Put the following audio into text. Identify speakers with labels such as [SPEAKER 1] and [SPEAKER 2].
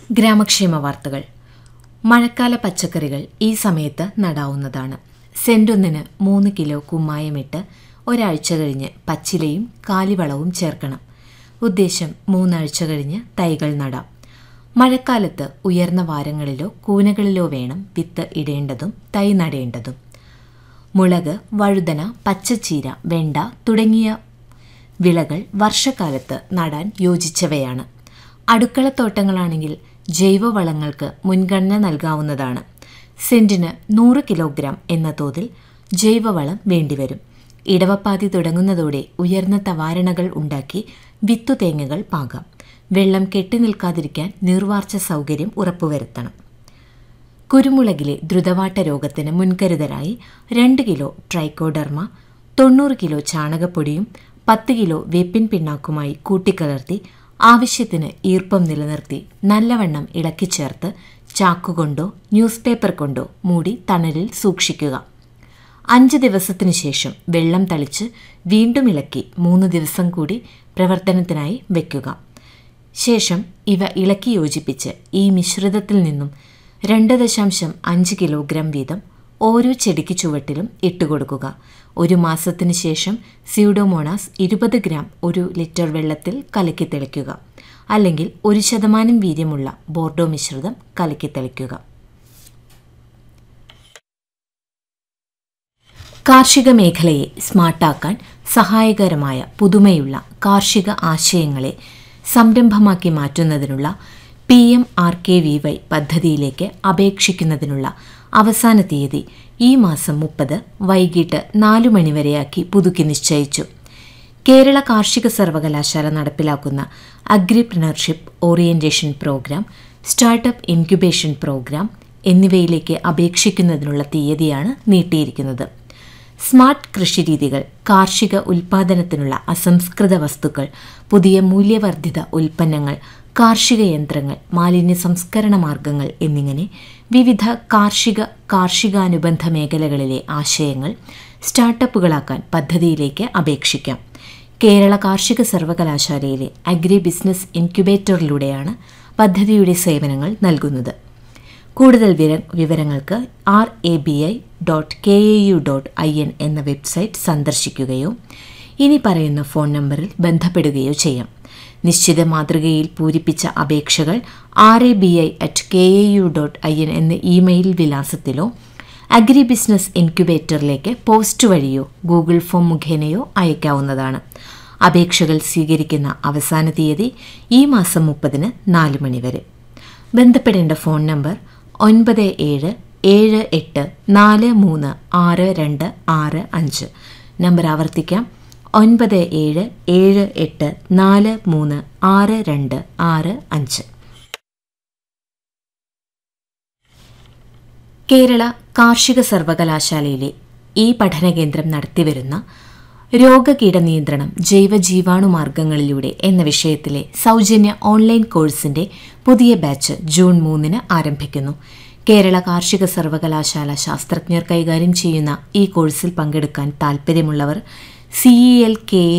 [SPEAKER 1] ഗ്രാമക്ഷേമ വാർത്തകൾ മഴക്കാല പച്ചക്കറികൾ ഈ സമയത്ത് നടാവുന്നതാണ് സെന്റൊന്നിന് മൂന്ന് കിലോ കുമ്മായമിട്ട് ഒരാഴ്ച കഴിഞ്ഞ് പച്ചിലയും കാലിവളവും ചേർക്കണം ഉദ്ദേശം മൂന്നാഴ്ച കഴിഞ്ഞ് തൈകൾ നടാം മഴക്കാലത്ത് ഉയർന്ന വാരങ്ങളിലോ കൂനകളിലോ വേണം വിത്ത് ഇടേണ്ടതും തൈ നടേണ്ടതും മുളക് വഴുതന പച്ചച്ചീര വെണ്ട തുടങ്ങിയ വിളകൾ വർഷക്കാലത്ത് നടാൻ യോജിച്ചവയാണ് അടുക്കളത്തോട്ടങ്ങളാണെങ്കിൽ ജൈവവളങ്ങൾക്ക് മുൻഗണന നൽകാവുന്നതാണ് സെന്റിന് നൂറ് കിലോഗ്രാം എന്ന തോതിൽ ജൈവവളം വേണ്ടിവരും ഇടവപ്പാതി തുടങ്ങുന്നതോടെ ഉയർന്ന തവാരണകൾ ഉണ്ടാക്കി വിത്തുതേങ്ങകൾ പാകാം വെള്ളം കെട്ടിനിൽക്കാതിരിക്കാൻ നീർവാർച്ച സൗകര്യം ഉറപ്പുവരുത്തണം കുരുമുളകിലെ ദ്രുതവാട്ട രോഗത്തിന് മുൻകരുതലായി രണ്ട് കിലോ ട്രൈക്കോഡർമ തൊണ്ണൂറ് കിലോ ചാണകപ്പൊടിയും പത്ത് കിലോ വേപ്പിൻ പിണ്ണാക്കുമായി കൂട്ടിക്കലർത്തി ആവശ്യത്തിന് ഈർപ്പം നിലനിർത്തി നല്ലവണ്ണം ഇളക്കിച്ചേർത്ത് ചാക്കുകൊണ്ടോ ന്യൂസ് പേപ്പർ കൊണ്ടോ മൂടി തണലിൽ സൂക്ഷിക്കുക അഞ്ച് ദിവസത്തിനു ശേഷം വെള്ളം തളിച്ച് വീണ്ടും ഇളക്കി മൂന്ന് ദിവസം കൂടി പ്രവർത്തനത്തിനായി വയ്ക്കുക ശേഷം ഇവ ഇളക്കി യോജിപ്പിച്ച് ഈ മിശ്രിതത്തിൽ നിന്നും രണ്ട് ദശാംശം അഞ്ച് കിലോഗ്രാം വീതം ഓരോ ചെടിക്ക് ചുവട്ടിലും ഇട്ടുകൊടുക്കുക ഒരു മാസത്തിന് ശേഷം സ്യൂഡോമോണാസ് ഇരുപത് ഗ്രാം ഒരു ലിറ്റർ വെള്ളത്തിൽ കലക്കി തെളിക്കുക അല്ലെങ്കിൽ ഒരു ശതമാനം വീര്യമുള്ള ബോർഡോ മിശ്രിതം കലക്കി തെളിക്കുക കാർഷിക മേഖലയെ സ്മാർട്ടാക്കാൻ സഹായകരമായ പുതുമയുള്ള കാർഷിക ആശയങ്ങളെ സംരംഭമാക്കി മാറ്റുന്നതിനുള്ള P M R K V Y പദ്ധതിയിലേക്ക് അപേക്ഷിക്കുന്നതിനുള്ള അവസാന തീയതി ഈ മാസം മുപ്പത് വൈകിട്ട് നാലു മണിവരെയാക്കി പുതുക്കി നിശ്ചയിച്ചു കേരള കാർഷിക സർവകലാശാല നടപ്പിലാക്കുന്ന agripreneurship orientation programme startup incubation programme എന്നിവയിലേക്ക് അപേക്ഷിക്കുന്നതിനുള്ള തീയതിയാണ് നീട്ടിയിരിക്കുന്നത് സ്മാർട്ട് കൃഷിരീതികൾ കാർഷിക ഉൽപാദനത്തിനുള്ള അസംസ്കൃത വസ്തുക്കൾ പുതിയ മൂല്യവർദ്ധിത ഉൽപ്പന്നങ്ങൾ കാർഷിക യന്ത്രങ്ങൾ മാലിന്യ സംസ്കരണ മാർഗങ്ങൾ എന്നിങ്ങനെ വിവിധ കാർഷിക കാർഷികാനുബന്ധ മേഖലകളിലെ ആശയങ്ങൾ സ്റ്റാർട്ടപ്പുകളാക്കാൻ പദ്ധതിയിലേക്ക് അപേക്ഷിക്കാം കേരള കാർഷിക സർവകലാശാലയിലെ അഗ്രി ബിസിനസ് ഇൻക്യുബേറ്ററിലൂടെയാണ് പദ്ധതിയുടെ സേവനങ്ങൾ നൽകുന്നത് കൂടുതൽ വിവരങ്ങൾക്ക് R A B I dot K A U dot I N എന്ന വെബ്സൈറ്റ് സന്ദർശിക്കുകയോ ഇനി പറയുന്ന ഫോൺ നമ്പറിൽ ബന്ധപ്പെടുകയോ ചെയ്യാം നിശ്ചിത മാതൃകയിൽ പൂരിപ്പിച്ച അപേക്ഷകൾ R A B I at K A U dot I N എന്ന ഇമെയിൽ വിലാസത്തിലോ അഗ്രി ബിസിനസ് ഇൻക്യുബേറ്ററിലേക്ക് പോസ്റ്റ് വഴിയോ ഗൂഗിൾ ഫോം മുഖേനയോ അയക്കാവുന്നതാണ് അപേക്ഷകൾ സ്വീകരിക്കുന്ന അവസാന തീയതി ഈ മാസം മുപ്പതിന് നാല് മണിവരെ ബന്ധപ്പെടേണ്ട ഫോൺ നമ്പർ ഒൻപത് ഏഴ് ഏഴ് എട്ട് നാല് മൂന്ന് ആറ് രണ്ട് ആറ് അഞ്ച് നമ്പർ ആവർത്തിക്കാം ഒൻപത് ഏഴ് ഏഴ് എട്ട് നാല് മൂന്ന് ആറ് രണ്ട് ആറ് അഞ്ച് കേരള കാർഷിക സർവകലാശാലയിലെ ഈ പഠനകേന്ദ്രം നടത്തിവരുന്ന രോഗകീട നിയന്ത്രണം ജൈവജീവാണു മാർഗങ്ങളിലൂടെ എന്ന വിഷയത്തിലെ സൗജന്യ ഓൺലൈൻ കോഴ്സിന്റെ പുതിയ ബാച്ച് ജൂൺ മൂന്നിന് ആരംഭിക്കുന്നു കേരള കാർഷിക സർവകലാശാല ശാസ്ത്രജ്ഞർ കൈകാര്യം ചെയ്യുന്ന ഈ കോഴ്സിൽ പങ്കെടുക്കാൻ താൽപ്പര്യമുള്ളവർ സിഇ എൽ കെ